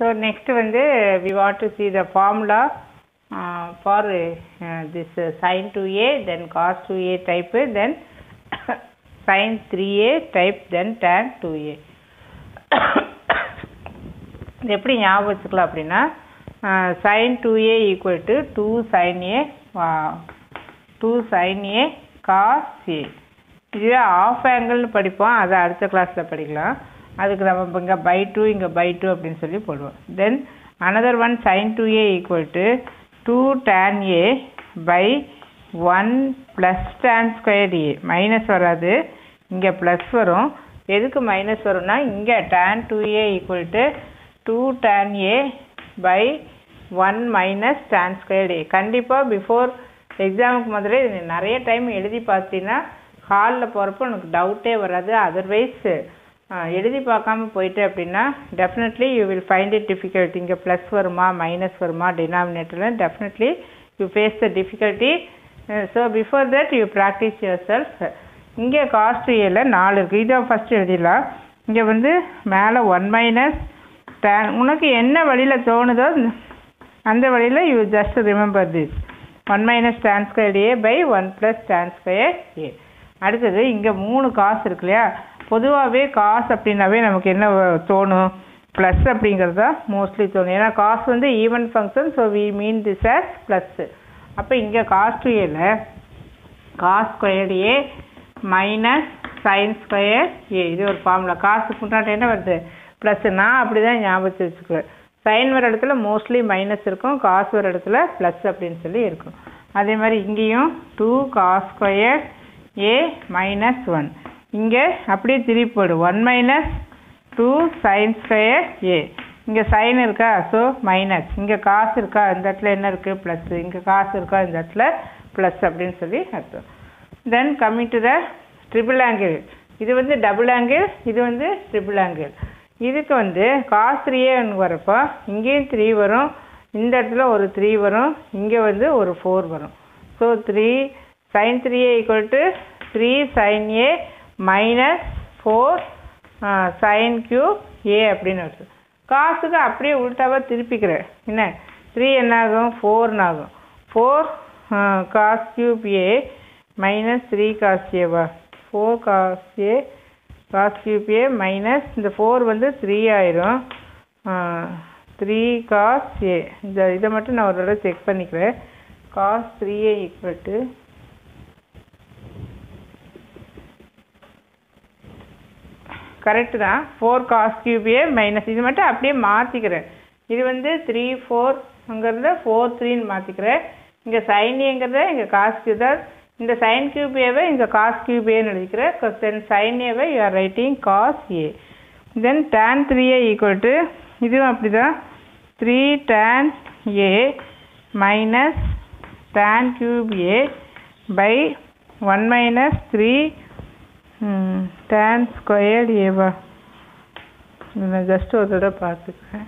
so next வந்து we want to see the formula uh, for uh, this uh, sin 2a then cos 2a type then sin 3a type then tan 2a இது எப்படி ஞாபகம் வச்சுக்கலாம் அப்படின்னா sine two A equal to two sine A two sine A cos A இதுவே of ஆங்கிள்னு படிப்போம் அதை அடுத்த கிளாஸில் படிக்கலாம் அதுக்கு நம்ம இப்போ இங்கே பை டூ இங்கே பை டூ அப்படின்னு சொல்லி போடுவோம் then another one sine two A equal to two tan A by one plus tan square A minus வராது இங்கே ப்ளஸ் வரும் எதுக்கு மைனஸ் வரும்னா இங்கே tan two A equal to two tan A by one minus tan square A கண்டிப்பாக before எக்ஸாமுக்கு முதல்ல இது நீ நிறைய டைம் எழுதி பார்த்தீங்கன்னா ஹாலில் போகிறப்போ உனக்கு டவுட்டே வராது அதர்வைஸ் எழுதி பார்க்காம போயிட்டு அப்படின்னா definitely you will find it difficult இங்கே ப்ளஸ் வருமா மைனஸ் வருமா டினாமினேட்டரில் definitely you face the difficulty so before that you practice yourself இங்கே காஸ்ட் ஏல நாலு இருக்குது இதை ஃபஸ்ட்டு எழுதிடலாம் இங்கே வந்து மேலே ஒன் மைனஸ் டேன் உனக்கு என்ன வழியில் தோணுதோ அந்த வழியில் you just remember this one minus tan square A by one plus tan square A அடுத்தது இங்கே மூணு காசு இருக்கு இல்லையா பொதுவாகவே காசு அப்படின்னாவே நமக்கு என்ன வ- தோணும் ப்ளஸ் அப்படிங்கிறது தான் மோஸ்ட்லி தோணும் ஏன்னா காசு வந்து even function so we mean this as plus அப்போ இங்கே காஸ்ட் ஏல cos square A minus sine square A இது ஒரு ஃபார்முலா காசுக்கு முன்னாடி என்ன வருது ப்ளஸ் நான் அப்படி தான் ஞாபகத்து வச்சுக்குவேன் சைன் வர இடத்துல மோஸ்ட்லி மைனஸ் இருக்கும் காசு வர இடத்துல ப்ளஸ் அப்படின்னு சொல்லி இருக்கும் அதே மாதிரி இங்கேயும் two cos square A minus one இங்கே அப்படியே திருப்பி போடு one minus two sine square A இங்கே சைன் இருக்கா ஸோ மைனஸ் இங்கே காசு இருக்கா இந்த இடத்துல என்ன இருக்குது ப்ளஸ் இங்கே காசு இருக்கா இந்த இடத்துல ப்ளஸ் அப்படின்னு சொல்லி அர்த்தம் then coming to the triple angle இது வந்து டபுள் ஆங்கிள் இது வந்து ட்ரிபிள் ஆங்கிள் இதுக்கு வந்து காஸ் த்ரீஏன்னு வரப்போ இங்கேயும் த்ரீ வரும் இந்த இடத்துல ஒரு த்ரீ வரும் இங்கே வந்து ஒரு ஃபோர் வரும் so three sine three A equal to three sine A minus four sine cube A அப்படின்னு வருது காசுக்கு அப்படியே உள்டாவாக திருப்பிக்கிறேன் என்ன த்ரீ என்ன ஆகும் ஃபோர்னு ஆகும் four cos cube A minus three cos ஏவா four cos A cos cube A minus இந்த ஃபோர் வந்து த்ரீ ஆயிரும் த்ரீ காஸ் ஏ இந்த இதை மட்டும் நான் ஒரு தடவை செக் பண்ணிக்கிறேன் cos three A equal to correct தான் four cos cube A minus இது மட்டும் அப்படியே மாற்றிக்கிறேன் இது வந்து த்ரீ ஃபோர்ங்கிறத ஃபோர் த்ரீன்னு மாற்றிக்கிறேன் இங்கே சைன் ஏங்கிறத இங்கே காஸ் கியூ தான் இந்த சைன் கியூப் ஏவை இங்கே காஸ் கியூப் ஏன்னு எழுதிக்கிறேன் தென் சைன் ஏவை you are writing cos A then tan three A equal to இதுவும் அப்படி தான் three tan A minus tan cube A by one minus three tan square ஏவா நான் ஜஸ்ட் ஒரு தடவை பார்த்துக்கிறேன்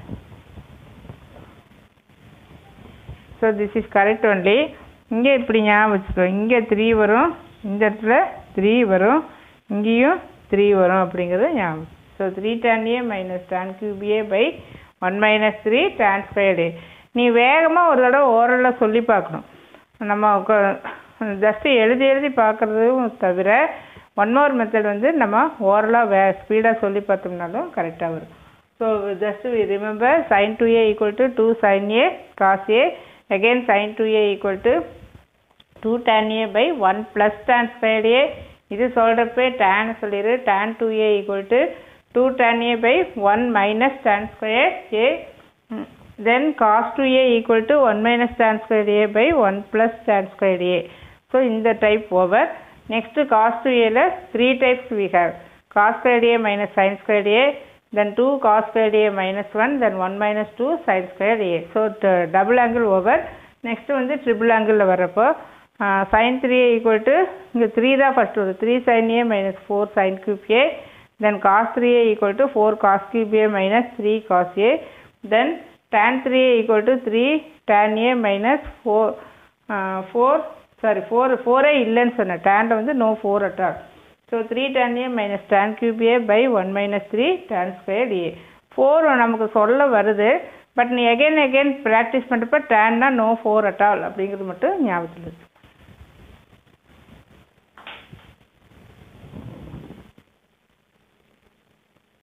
so this is correct only இங்கே இப்படி ஞாபகம் வச்சுக்கோ இங்கே த்ரீ வரும் இந்த இடத்துல த்ரீ வரும் இங்கேயும் த்ரீ வரும் அப்படிங்கிறது ஞாபகம் so three tan A minus tan cube A by one minus three tan square A நீ வேகமாக ஒரு தடவை ஓரலாக சொல்லி பார்க்கணும் நம்ம ஜஸ்ட்டு எழுதி எழுதி பார்க்குறதும் தவிர ஒன் மோர் மெத்தட் வந்து நம்ம ஓரலாக வே ஸ்பீடாக சொல்லி பார்த்தோம்னாலும் கரெக்டாக வரும் so just we remember sine two A equal to two sine A cos A again sin 2a equal to 2 tan a by 1 plus tan squared a இது சொல்கிறப்ப tan சொல்லிடு tan 2a equal to 2 tan a by 1 minus tan squared a Mm, then cos 2a equal to 1 minus tan squared a by 1 plus tan squared a so இந்த type over next cos 2a ல 3 types we have cos squared a minus sin squared a then 2 cos squared a minus 1 then 1 minus 2 sin squared a so the double angle over next வந்து triple angle ல வரப்போ sin 3a equal to இங்க 3 தான் first வரும் 3 sin a minus 4 sin cube a then cos 3a equal to 4 cos cube a minus 3 cos a then tan 3a equal to 3 tan a minus 4 uh, 4 sorry 4 4 இல்லைன்னு சொன்னேன் tanல வந்து no 4 at all so 3 tan a minus tan cube a by 1 minus 3 tan squared a four நமக்கு சொல்ல வருது but நீ again again practice பண்ணுறப்ப டேன்னா no four at all அப்படிங்கிறது மட்டும் ஞாபகத்தில் இருக்கு